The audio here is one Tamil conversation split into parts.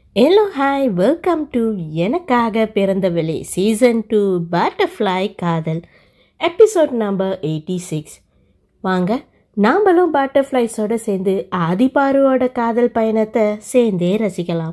hello hi welcome to Enakkaga Piranthavale season two butterfly காதல் எபிசோட் நம்பர் எயிட்டி சிக்ஸ் வாங்க நாமளும் பட்டர்ஃப்ளைஸோட சேர்ந்து ஆதிபாருவோட காதல் பயணத்தை சேர்ந்தே ரசிக்கலாம்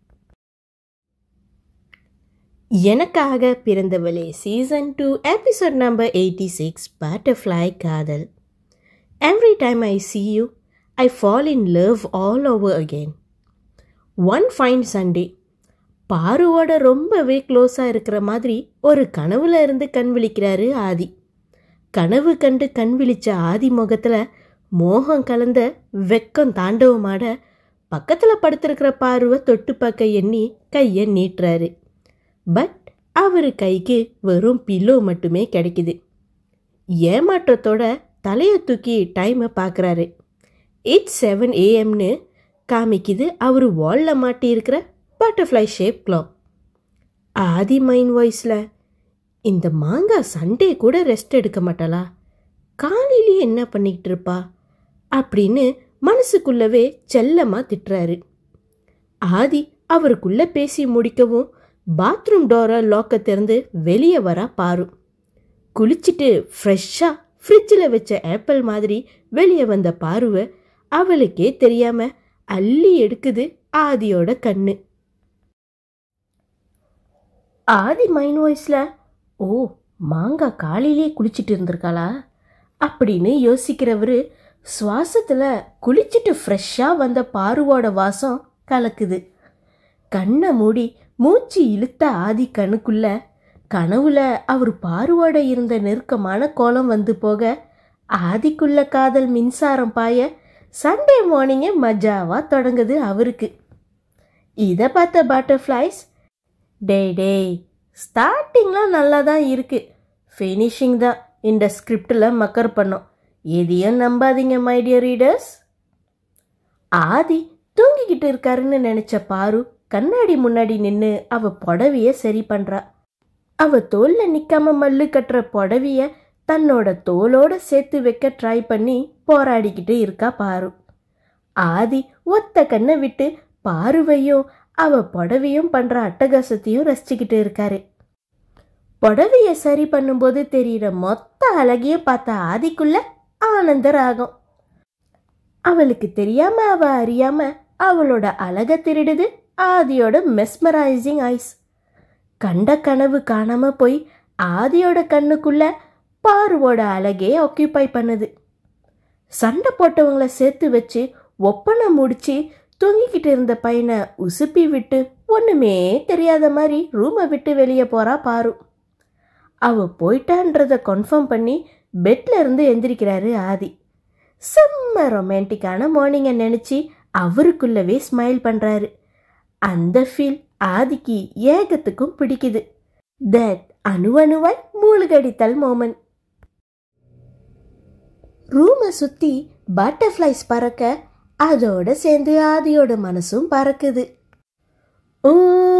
Enakkaga Piranthavale season two episode number eighty six butterfly காதல் every time I see you I fall in love all over again one fine Sunday பாருவோட ரொம்பவே க்ளோஸாக இருக்கிற மாதிரி ஒரு கனவுல இருந்து கண் விழிக்கிறாரு ஆதி கனவு கண்டு கண் விழிச்ச ஆதி முகத்தில் மோகம் கலந்த வெக்கம் தாண்டவமாட பக்கத்தில் படுத்திருக்கிற பார்வை தொட்டு பார்க்க எண்ணி கையை நீட்டுறாரு பட் அவர் கைக்கு வெறும் பில்லோ மட்டுமே கிடைக்குது ஏமாற்றத்தோட தலையை தூக்கி டைமை பார்க்குறாரு எயிட் செவன் ஏஎம்னு காமிக்குது அவர் வாலில் மாட்டி இருக்கிற butterfly shape clock Aadhi mind வாய்ஸில் இந்த மாங்காய் சண்டே கூட ரெஸ்ட் எடுக்க மாட்டாளா காலையிலேயே என்ன பண்ணிக்கிட்டு இருப்பா அப்படின்னு மனசுக்குள்ளவே செல்லமாக திட்டுறாரு ஆதி அவருக்குள்ளே பேசி முடிக்கவும் பாத்ரூம் டோரை லாக்கை திறந்து வெளியே வர பாரு குளிச்சுட்டு ஃப்ரெஷ்ஷாக ஃப்ரிட்ஜில் வச்ச ஆப்பிள் மாதிரி வெளியே வந்த பாருவை அவளுக்கே தெரியாம அள்ளி எடுக்குது ஆதியோட கண்ணு ஆதி மைண்ட் வாய்ஸில் ஓ மாங்காய் காலையிலே குளிச்சுட்டு இருந்திருக்காளா அப்படின்னு யோசிக்கிறவர் சுவாசத்தில் குளிச்சுட்டு ஃப்ரெஷ்ஷாக வந்த பாருவோட வாசம் கலக்குது கண்ணை மூடி மூச்சு இழுத்த ஆதி கண்ணுக்குள்ள கனவுல அவர் பாருவோட இருந்த நெருக்கமான கோலம் வந்து போக ஆதிக்குள்ள காதல் மின்சாரம் பாய சண்டே மார்னிங்கே மஜாவா தொடங்குது அவருக்கு இதை பார்த்த பட்டர்ஃப்ளைஸ் டேய் டேய் ஸ்டார்டிங்லாம் நல்லா தான் இருக்குது ஃபினிஷிங் தான் இந்த ஸ்கிரிப்டில் மக்கர் பண்ணோம் எதையும் நம்பாதீங்க மை டியர் ரீடர்ஸ் ஆதி தூங்கிக்கிட்டு இருக்காருன்னு நினச்ச பாரு கண்ணாடி முன்னாடி நின்று அவ புடவைய சரி பண்ணுறா அவ தோல்ல நிற்காம மல்லு கட்டுற புடவைய தன்னோட தோலோட சேர்த்து வைக்க ட்ரை பண்ணி போராடிக்கிட்டு இருக்கா பாரு ஆதி ஒத்த கண்ணை விட்டு பாருவையும் அவ புடவையும் பண்ற அட்டகாசத்தையும் ரசிச்சுக்கிட்டு இருக்காரு புடவைய சரி பண்ணும்போது தெரியிற மொத்த அழகையும் பார்த்த ஆதிக்குள்ள ஆனந்த ராகம் அவளுக்கு தெரியாம அவ அறியாம அவளோட அழக திருடுது ஆதியோட மெஸ்மரைசிங் ஐஸ் கண்ட கனவு காணாம போய் ஆதியோட கண்ணுக்குள்ள பாருவோட அழகே ஆக்கியூபை பண்ணுது சண்டை போட்டவங்கள சேர்த்து வச்சு ஒப்பனை முடிச்சு தூங்கிக்கிட்டு இருந்த பையனை உசுப்பி விட்டு ஒன்றுமே தெரியாத மாதிரி ரூமை விட்டு வெளியே போறா பாரு அவ போயிட்டான்றத கன்ஃபார்ம் பண்ணி பெட்ல இருந்து எந்திரிக்கிறாரு ஆதி செம்ம ரொமான்டிக்கான மார்னிங்கை நினச்சி அவருக்குள்ளவே ஸ்மைல் பண்ணுறாரு அந்த ஃபீல் ஆதிக்கு ஏகத்துக்கும் பிடிக்குது தட் அணு அணுவாய் மூழ்கடித்தல் மோமன் ரூமை சுற்றி பட்டர்ஃப்ளைஸ் பறக்க அதோட சேர்ந்து ஆதியோட மனசும் பறக்குது ஓ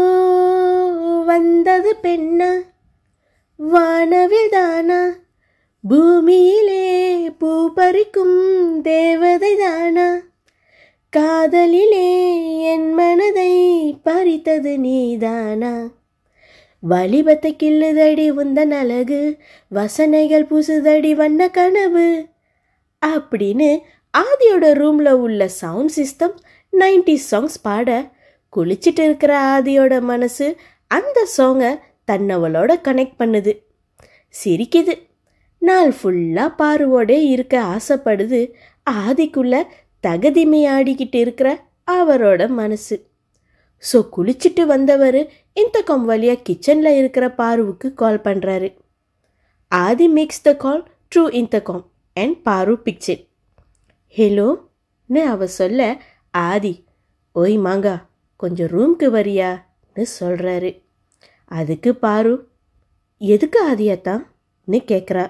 வந்தது பெண்ணா வானவில் தானா பூமியிலே பூ பறிக்கும் தேவதை தானா காதலிலே என் மனதை பறித்தது நீதானா வலிபத்தை கிள்ளுதடி உந்தன் அழகு வசனைகள் பூசுதடி வண்ண கனவு அப்படின்னு ஆதியோட ரூமில் உள்ள சவுண்ட் சிஸ்டம் நைன்டி சாங்ஸ் பாட குளிச்சிட்டு இருக்கிற ஆதியோட மனசு அந்த சாங்கை தன்னவளோட கனெக்ட் பண்ணுது சிரிக்குது நாள் ஃபுல்லாக பாருவோடே இருக்க ஆசைப்படுது ஆதிக்குள்ள தகதிமையாடிக்கிட்டு இருக்கிற அவரோட மனசு ஸோ குளிச்சுட்டு வந்தவர் இன்டர்காம் வழியாக கிச்சனில் இருக்கிற பாருவுக்கு கால் பண்ணுறாரு Aadhi makes the call through intercom and Paaru picture ஹலோன்னு அவ சொல்ல ஆதி ஓய் மாங்கா கொஞ்சம் ரூம்க்கு வரியான்னு சொல்கிறாரு அதுக்கு பாரு எதுக்கு ஆதியாத்தான்னு கேட்குறா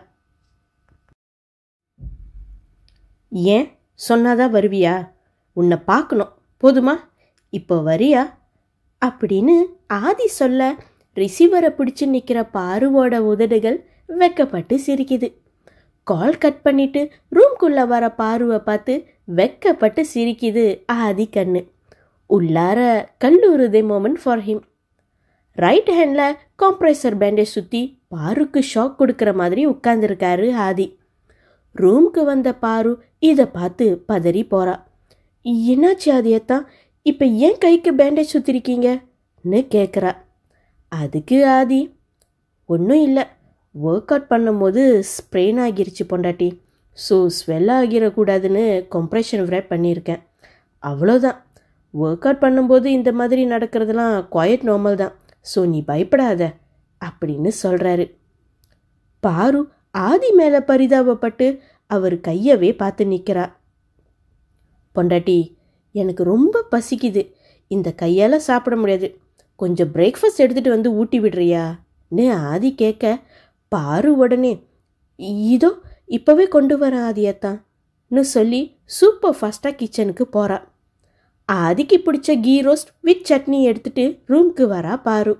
ஏன் சொன்னாதான் வருவியா உன்னை பார்க்கணும் போதுமா இப்போ வரியா அப்படின்னு ஆதி சொல்ல ரிசீவரை பிடிச்சி நிற்கிற பாருவோட உதடுகள் வெக்கப்பட்டு சிரிக்குது கால் கட் பண்ணிட்டு ரூம்குள்ளே வர பாருவை பார்த்து வெக்கப்பட்டு சிரிக்குது ஆதி கண்ணு உள்ளார கல்லூருதே moment for him right hand compressor bandage சுற்றி பாருக்கு ஷாக் கொடுக்குற மாதிரி உட்காந்துருக்காரு ஆதி ரூம்க்கு வந்த பாரு இதை பார்த்து பதறி போறா என்னாச்சு ஆதியத்தான் இப்போ ஏன் கைக்கு பேண்டேஜ் சுற்றிருக்கீங்கன்னு கேட்குறா அதுக்கு ஆதி ஒன்றும் இல்லை ஒர்க் அவுட் பண்ணும்போது ஸ்ப்ரெயின் ஆகிருச்சு பொண்டாட்டி ஸோ ஸ்வெல் ஆகிடக்கூடாதுன்னு கொம்ப்ரெஷன் ஃப்ரை பண்ணியிருக்கேன் அவ்வளோதான் ஒர்க் அவுட் பண்ணும்போது இந்த மாதிரி நடக்கிறதுலாம் குவாய்ட் நார்மல் தான் ஸோ நீ பயப்படாத அப்படின்னு சொல்கிறாரு பாரு ஆதி மேலே பரிதாபப்பட்டு அவர் கையவே பார்த்து நிற்கிறா பொண்டாட்டி எனக்கு ரொம்ப பசிக்குது இந்த கையால் சாப்பிட முடியாது கொஞ்சம் பிரேக்ஃபாஸ்ட் எடுத்துகிட்டு வந்து ஊட்டி விடுறியான்னு ஆதி கேட்க பாரு உடனே இதோ இப்போவே கொண்டு வரேன் ஆதியத்தான்னு சொல்லி சூப்பர் ஃபாஸ்ட்டாக கிச்சனுக்கு போகிறா ஆதிக்கு பிடிச்ச கீ ரோஸ்ட் வித் சட்னி எடுத்துட்டு ரூம்க்கு வரா பாரு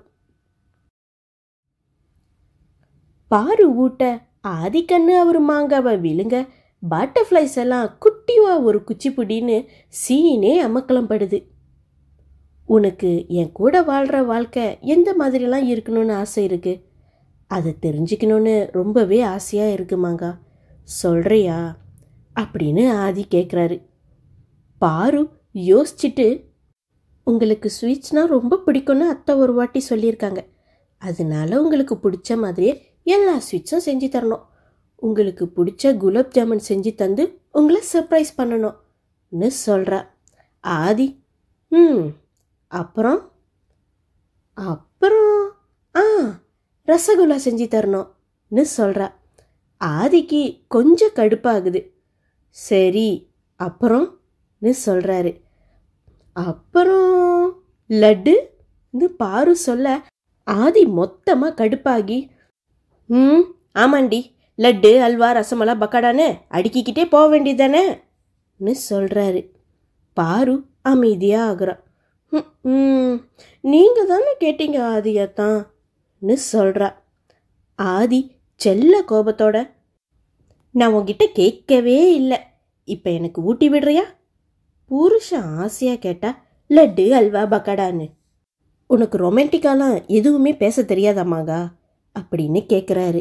பாரு ஊட்ட ஆதிக்கண்ணு அவர் மாங்காவை விழுங்க பட்டர்ஃப்ளைஸ் எல்லாம் குட்டிவா ஒரு குச்சிப்புடின்னு சீனே அமக்கலம் படுது உனக்கு என் கூட வாழ்கிற வாழ்க்கை எந்த மாதிரிலாம் இருக்கணும்னு ஆசை இருக்கு அதை தெரிஞ்சுக்கணும்னு ரொம்பவே ஆசையாக இருக்கு மாங்கா சொல்கிறியா அப்படின்னு ஆதி கேட்குறாரு பாரு யோசிச்சுட்டு உங்களுக்கு ஸ்வீட்ஸ்னால் ரொம்ப பிடிக்கும்னு அத்தை ஒரு வாட்டி சொல்லியிருக்காங்க அதனால உங்களுக்கு பிடிச்ச மாதிரியே எல்லா ஸ்வீட்ஸும் செஞ்சு தரணும் உங்களுக்கு பிடிச்ச குலாப் ஜாமுன் செஞ்சு தந்து உங்களை சர்ப்ரைஸ் பண்ணணும்னு சொல்கிறா ஆதி ம் அப்புறம் அப்புறம் ஆ ரசகுல்லா செஞ்சு தரணும்னு சொல்கிறா ஆதிக்கு கொஞ்சம் கடுப்பாகுது சரி அப்புறம்னு சொல்கிறாரு அப்புறம் லட்டுன்னு பாரு சொல்ல ஆதி மொத்தமாக கடுப்பாகி ம் ஆமாண்டி லட்டு அல்வா ரசமலா பக்காடான்னு அடுக்கிக்கிட்டே போக வேண்டியதானேன்னு சொல்கிறாரு பாரு அமைதியாக ஆகுறா ம், ம் நீங்கள் தானே கேட்டீங்க ஆதியாத்தான்னு சொல்கிறா ஆதி செல்ல கோபத்தோட நான் உன்கிட்ட கேட்கவே இல்லை இப்போ எனக்கு ஊட்டி விடுறியா புருஷன் ஆசையாக கேட்டா லட்டு அல்வா பக்கடான்னு உனக்கு ரொமான்டிக்காலாம் எதுவுமே பேச தெரியாதாமாகா அப்படின்னு கேட்குறாரு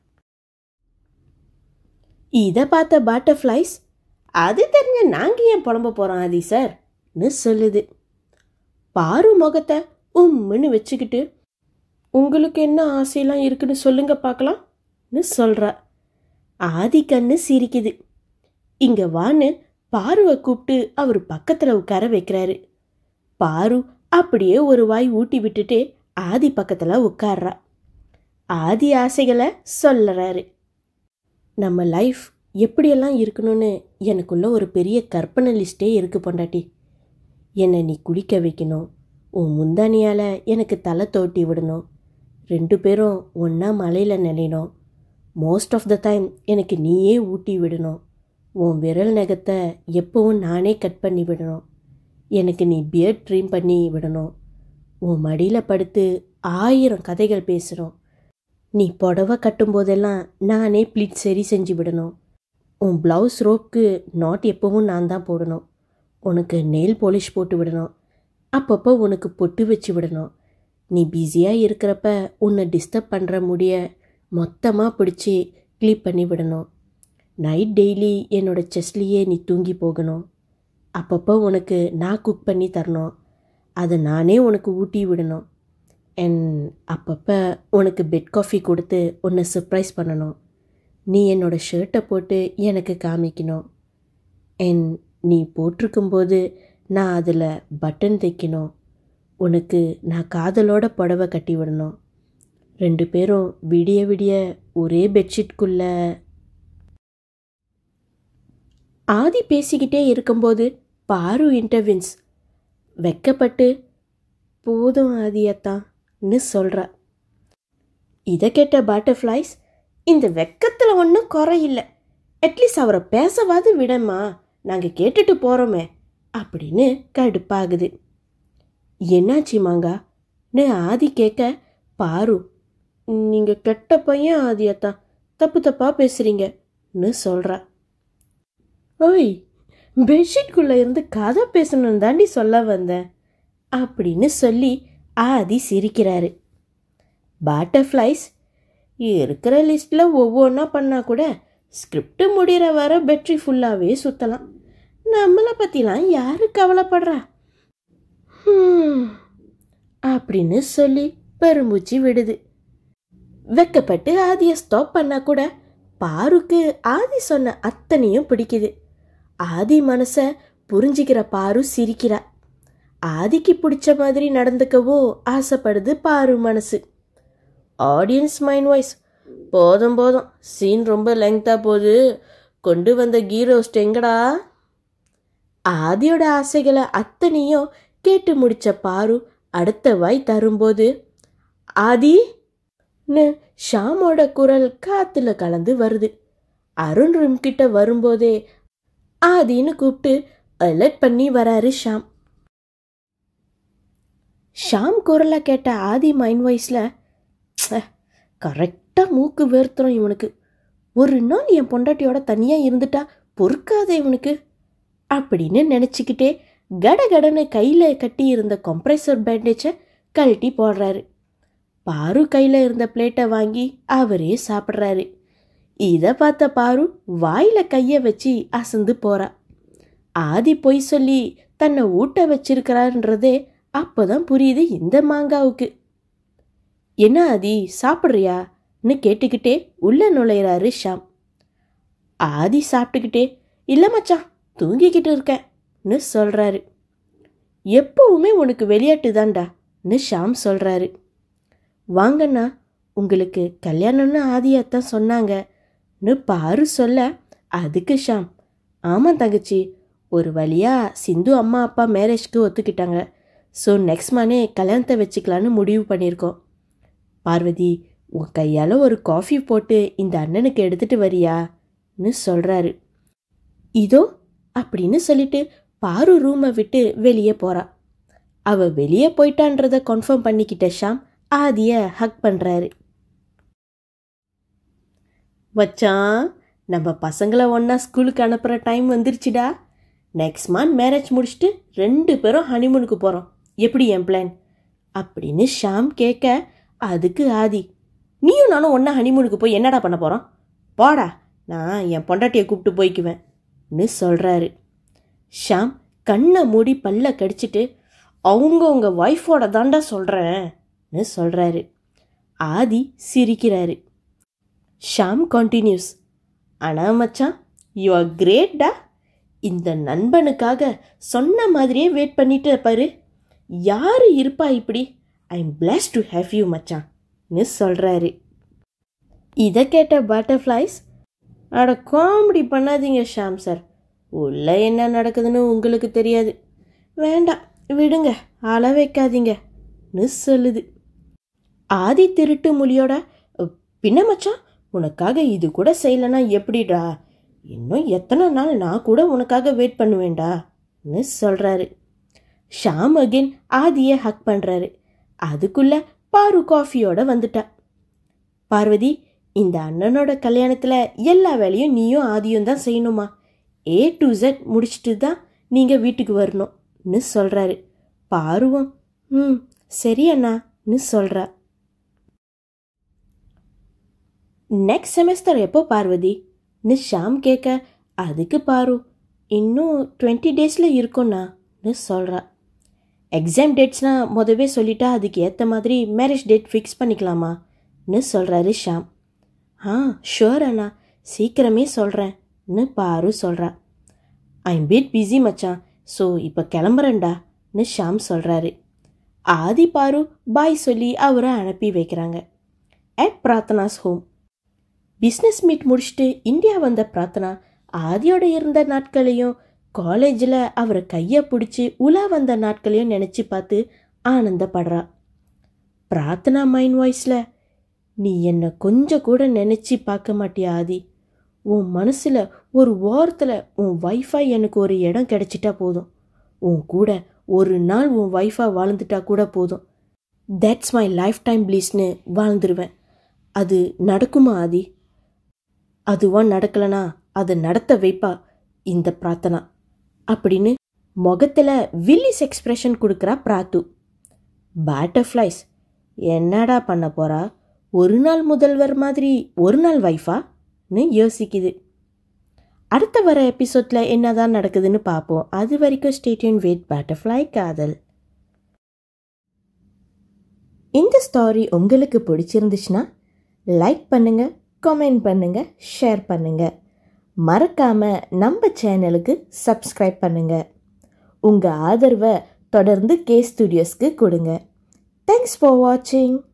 இதை பார்த்த பட்டர்ஃப்ளைஸ் அது தெரிஞ்ச நாங்கள் ஏன் புலம்ப போகிறோம் ஆதி சார்னு சொல்லுது பாரு முகத்தை உம்முன்னு வச்சுக்கிட்டு உங்களுக்கு என்ன ஆசையெல்லாம் இருக்குன்னு சொல்லுங்க பார்க்கலாம்னு சொல்கிறா ஆதி கண்ணு சிரிக்குது இங்கே வான்னு பாருவை கூப்பிட்டு அவர் பக்கத்தில் உட்கார வைக்கிறாரு பாரு அப்படியே ஒரு வாய் ஊட்டி விட்டுட்டு ஆதி பக்கத்தில் உட்கார்றா ஆதி ஆசைகளை சொல்லறாரு நம்ம லைஃப் எப்படியெல்லாம் இருக்கணும்னு எனக்குள்ள ஒரு பெரிய கற்பனை லிஸ்ட்டே இருக்கு பொண்டாட்டி என்னை நீ குளிக்க வைக்கணும் உன் முந்தானியால் எனக்கு தலை தோட்டி விடணும் ரெண்டு பேரும் ஒன்றா மலையில் நிலையணும் மோஸ்ட் ஆஃப் த டைம் எனக்கு நீயே ஊட்டி விடணும் உன் விரல் நகத்தை எப்பவும் நானே கட் பண்ணி விடணும் எனக்கு நீ பியர்ட் ட்ரீம் பண்ணி விடணும் உன் மடியில் படுத்து ஆயிரம் கதைகள் பேசணும் நீ புடவை கட்டும்போதெல்லாம் நானே ப்ளீட் சரி செஞ்சு விடணும் உன் ப்ளவுஸ் ரோப்க்கு நாட் எப்பவும் நான் தான் போடணும் உனக்கு நெயில் பாலிஷ் போட்டு விடணும் அப்பப்போ உனக்கு பொட்டு வச்சு விடணும் நீ பிஸியாக இருக்கிறப்ப உன்னை டிஸ்டர்ப் பண்ணுற முடிய மொத்தமாக பிடிச்சி க்ளீப் பண்ணி விடணும் நைட் டெய்லி என்னோட செஸ்ட்லேயே நீ தூங்கி போகணும் அப்பப்போ உனக்கு நான் குக் பண்ணி தரணும் அதை நானே உனக்கு ஊட்டி விடணும் அண்ட் அப்பப்போ உனக்கு பெட் காஃபி கொடுத்து உன்னை சர்ப்ரைஸ் பண்ணணும் நீ என்னோட ஷர்ட்டை போட்டு எனக்கு காமிக்கணும் அண்ட் நீ போட்டிருக்கும்போது நான் அதில் பட்டன் தைக்கணும் உனக்கு நான் காதலோட புடவை கட்டி விடணும் ரெண்டு பேரும் விடிய விடிய ஒரே பெட்ஷீட்குள்ள ஆதி பேசிக்கிட்டே இருக்கும்போது பாரு இன்டர்வின்ஸ் வெக்கப்பட்டு போதும் ஆதியத்தான்னு சொல்கிறா இதை கேட்ட பட்டர்ஃப்ளைஸ் இந்த வெக்கத்தில் ஒன்றும் குறையில்லை அட்லீஸ்ட் அவரை பேசவாது விடமா நாங்கள் கேட்டுட்டு போகிறோமே அப்படின்னு கடுப்பாகுது என்னாச்சு மாங்கான்னு ஆதி கேட்க பாரு நீங்கள் கெட்ட பையன் ஆதியத்தா தப்பு தப்பாக பேசுகிறீங்கன்னு சொல்கிறா ஓய் பெட்ஷீட்குள்ளே இருந்து கதை பேசணும்னு தாண்டி சொல்ல வந்தேன் அப்படின்னு சொல்லி ஆதி சிரிக்கிறாரு பட்டர்ஃப்ளைஸ் இருக்கிற லிஸ்ட்டில் ஒவ்வொன்றா பண்ணால் கூட ஸ்கிரிப்ட் முடிகிற வர பேட்ரி ஃபுல்லாகவே சுற்றலாம் நம்மளை பற்றிலாம் யாரு கவலைப்படுறா ஹம், அப்படின்னு சொல்லி பெருமூச்சு விடுது வெக்கப்பட்டு ஆதியை ஸ்டாப் பண்ணா கூட பாருக்கு ஆதி சொன்ன அத்தனையும் பிடிக்குது ஆதி மனசை புரிஞ்சுக்கிற பாரு சிரிக்கிறா ஆதிக்கு பிடிச்ச மாதிரி நடந்துக்கவோ ஆசைப்படுது பாரு மனசு ஆடியன்ஸ் மைண்ட் வாய்ஸ் போதும் போதும் சீன் ரொம்ப லெங்க்தாக போகுது கொண்டு வந்த கீ ரோஸ்ட் எங்கடா ஆதியோட ஆசைகளை அத்தனையும் கேட்டு முடிச்ச பாரு அடுத்த வாய் தரும்போது ஆதி ன்னு ஷாமோட குரல் காத்துல கலந்து வருது அருண் ரூம் கிட்ட வரும்போதே ஆதின்னு கூப்பிட்டு அலர்ட் பண்ணி வராரு ஷாம் ஷாம் குரலை கேட்ட ஆதி மைண்ட் வாய்ஸில் கரெக்டாக மூக்கு வேர்த்துறோம் இவனுக்கு ஒரு நாள் என் பொண்டாட்டியோட தனியாக இருந்துட்டா பொறுக்காதே இவனுக்கு அப்படின்னு நினச்சிக்கிட்டே கடகடன்னு கையில் கட்டி இருந்த கம்ப்ரெசர் பேண்டேஜை கழட்டி போடுறாரு பாரு கையில் இருந்த பிளேட்டை வாங்கி அவரே சாப்பிட்றாரு இதை பார்த்த பாரு வாயில் கையை வச்சு அசந்து போறா ஆதி பொய் சொல்லி தன்னை ஊட்ட வச்சிருக்கிறாருன்றதே அப்போதான் புரியுது இந்த மாங்காவுக்கு என்ன ஆதி சாப்பிட்றியான்னு கேட்டுக்கிட்டே உள்ள நுழையிறாரு ஷாம் ஆதி சாப்பிட்டுக்கிட்டே இல்லை மச்சான் தூங்கிக்கிட்டு இருக்கேன்னு சொல்கிறாரு எப்பவுமே உனக்கு விளையாட்டு தான்டான்னு ஷாம் சொல்கிறாரு வாங்கண்ணா உங்களுக்கு கல்யாணம்னு ஆதியாத்தான் சொன்னாங்கன்னு பாரு சொல்ல அதுக்கு ஷாம் ஆமாம் தங்கச்சி ஒரு வழியாக சிந்து அம்மா அப்பா மேரேஜ்க்கு ஒத்துக்கிட்டாங்க ஸோ நெக்ஸ்ட் மனே கல்யாணத்தை வச்சுக்கலான்னு முடிவு பண்ணியிருக்கோம் பார்வதி உன் கையால் ஒரு காஃபி போட்டு இந்த அண்ணனுக்கு எடுத்துட்டு வரியான்னு சொல்கிறாரு இதோ அப்படின்னு சொல்லிட்டு பாரு ரூமை விட்டு வெளியே போறா அவ வெளியே போயிட்டான்றத கன்ஃபார்ம் பண்ணிக்கிட்ட ஷாம் ஆதிய ஹக் பண்ணுறாரு வச்சான் நம்ம பசங்களை ஒன்றா ஸ்கூலுக்கு அனுப்புகிற டைம் வந்துருச்சுடா நெக்ஸ்ட் மந்த் மேரேஜ் முடிச்சுட்டு ரெண்டு பேரும் ஹனிமூனுக்கு போகிறோம் எப்படி என் பிளான் அப்படின்னு ஷாம் கேட்க அதுக்கு ஆதி நீயும் நானும் ஒன்றா ஹனிமூனுக்கு போய் என்னடா பண்ண போகிறோம் போடா நான் என் பொண்டாட்டியை கூப்பிட்டு போய்க்குவேன்னு சொல்கிறாரு ஷாம் கண்ணை மூடி பல்ல கடிச்சிட்டு அவங்க உங்க ஒய்ஃபோட தாண்டா சொல்கிறேன்னு சொல்கிறாரு ஆதி சிரிக்கிறாரு ஷாம் கண்டினியூஸ் ஆனால் மச்சான் யூ ஆர் கிரேட்டா இந்த நண்பனுக்காக சொன்ன மாதிரியே வெயிட் பண்ணிட்டு பாரு யார் இருப்பா இப்படி I am pleased to have you மச்சான்னு சொல்கிறாரு இதை கேட்ட பட்டர்ஃப்ளைஸ் அட காமெடி பண்ணாதீங்க ஷாம் சார் உள்ள என்ன நடக்குதுன்னு உங்களுக்கு தெரியாது வேண்டாம் விடுங்க அள வைக்காதீங்கன்னு சொல்லுது ஆதி திருட்டு மொழியோட "அ, பின்ன மச்சான் உனக்காக இது கூட செய்யலைன்னா எப்படிடா இன்னும் எத்தனை நாள் நான் கூட உனக்காக வெயிட் பண்ணுவேன்டான்னு சொல்கிறாரு ஷாம் அகெயின் ஆதியை ஹக் பண்ணுறாரு அதுக்குள்ள பாரு காஃபியோட வந்துட்டா பார்வதி இந்த அண்ணனோட கல்யாணத்தில் எல்லா வேலையும் நீயும் ஆதியும் தான் செய்யணுமா ஏ டு Z முடிச்சிட்டு தான் நீங்கள் வீட்டுக்கு வரணும்னு சொல்கிறாரு பாருவும் ம் சரி அண்ணான்னு சொல்கிறா நெக்ஸ்ட் செமஸ்டர் எப்போ பார்வதின்னு ஷாம் கேட்க அதுக்கு பாரு இன்னும் டுவெண்ட்டி டேஸில் இருக்கும்ண்ணான்னு சொல்கிறா எக்ஸாம் டேட்ஸ்னால் முதவே சொல்லிட்டா அதுக்கு ஏற்ற மாதிரி மேரேஜ் டேட் ஃபிக்ஸ் பண்ணிக்கலாமான்னு சொல்கிறாரு ஷாம் ஆ ஷுவர் அண்ணா சீக்கிரமே சொல்கிறேன்னு பாரு சொல்கிறா ஐம் பிட் பிஸி மச்சான் ஸோ இப்போ கிளம்புறேன்டான்னு ஷாம் சொல்கிறாரு ஆதி பாரு பாய் சொல்லி அவரை அனுப்பி வைக்கிறாங்க at Prarthana's home business meet முடிச்சுட்டு இந்தியா வந்த பிரார்த்தனா ஆதியோட இருந்த நாட்களையும் காலேஜில் அவரை கையை பிடிச்சி உலா வந்த நாட்களையும் நினச்சி பார்த்து ஆனந்தப்படுறா பிரார்த்தனா மைண்ட் வாய்ஸில் நீ என்னை கொஞ்சம் கூட நினச்சி பார்க்க மாட்டியா ஆதி உன் மனசில் ஒரு ஓரத்தில் உன் வைஃபை எனக்கு ஒரு இடம் கிடைச்சிட்டா போதும் உன் கூட ஒரு நாள் உன் வைஃபாக வாழ்ந்துட்டா கூட போதும் தட்ஸ் மை லைஃப் டைம் ப்ளீஸ்னு வாழ்ந்துருவேன் அது நடக்குமா ஆதி அதுவா நடக்கலனா அதை நடத்த வைப்பா இந்த பிரார்த்தனா அப்படின்னு முகத்தில் வில்லிஸ் எக்ஸ்பிரஷன் கொடுக்குறா பிராத்து பட்டர்ஃப்ளைஸ் என்னடா பண்ண போறா ஒரு நாள் முதல்வர் மாதிரி ஒரு நாள் வைஃபான்னு யோசிக்குது அடுத்த வர எபிசோடில் என்னதான் நடக்குதுன்னு பார்ப்போம் அது வரைக்கும் ஸ்டேட்யூன் வித் பட்டர்ஃப்ளை காதல் இந்த ஸ்டாரி உங்களுக்கு பிடிச்சிருந்துச்சுன்னா லைக் பண்ணுங்க கமெண்ட் பண்ணுங்க ஷேர் பண்ணுங்க மறக்காம நம்ம சேனலுக்கு சப்ஸ்கிரைப் பண்ணுங்க உங்க ஆதரவை தொடர்ந்து கே ஸ்டுடியோஸ்க்கு கொடுங்க தேங்க்ஸ் ஃபார் வாட்சிங்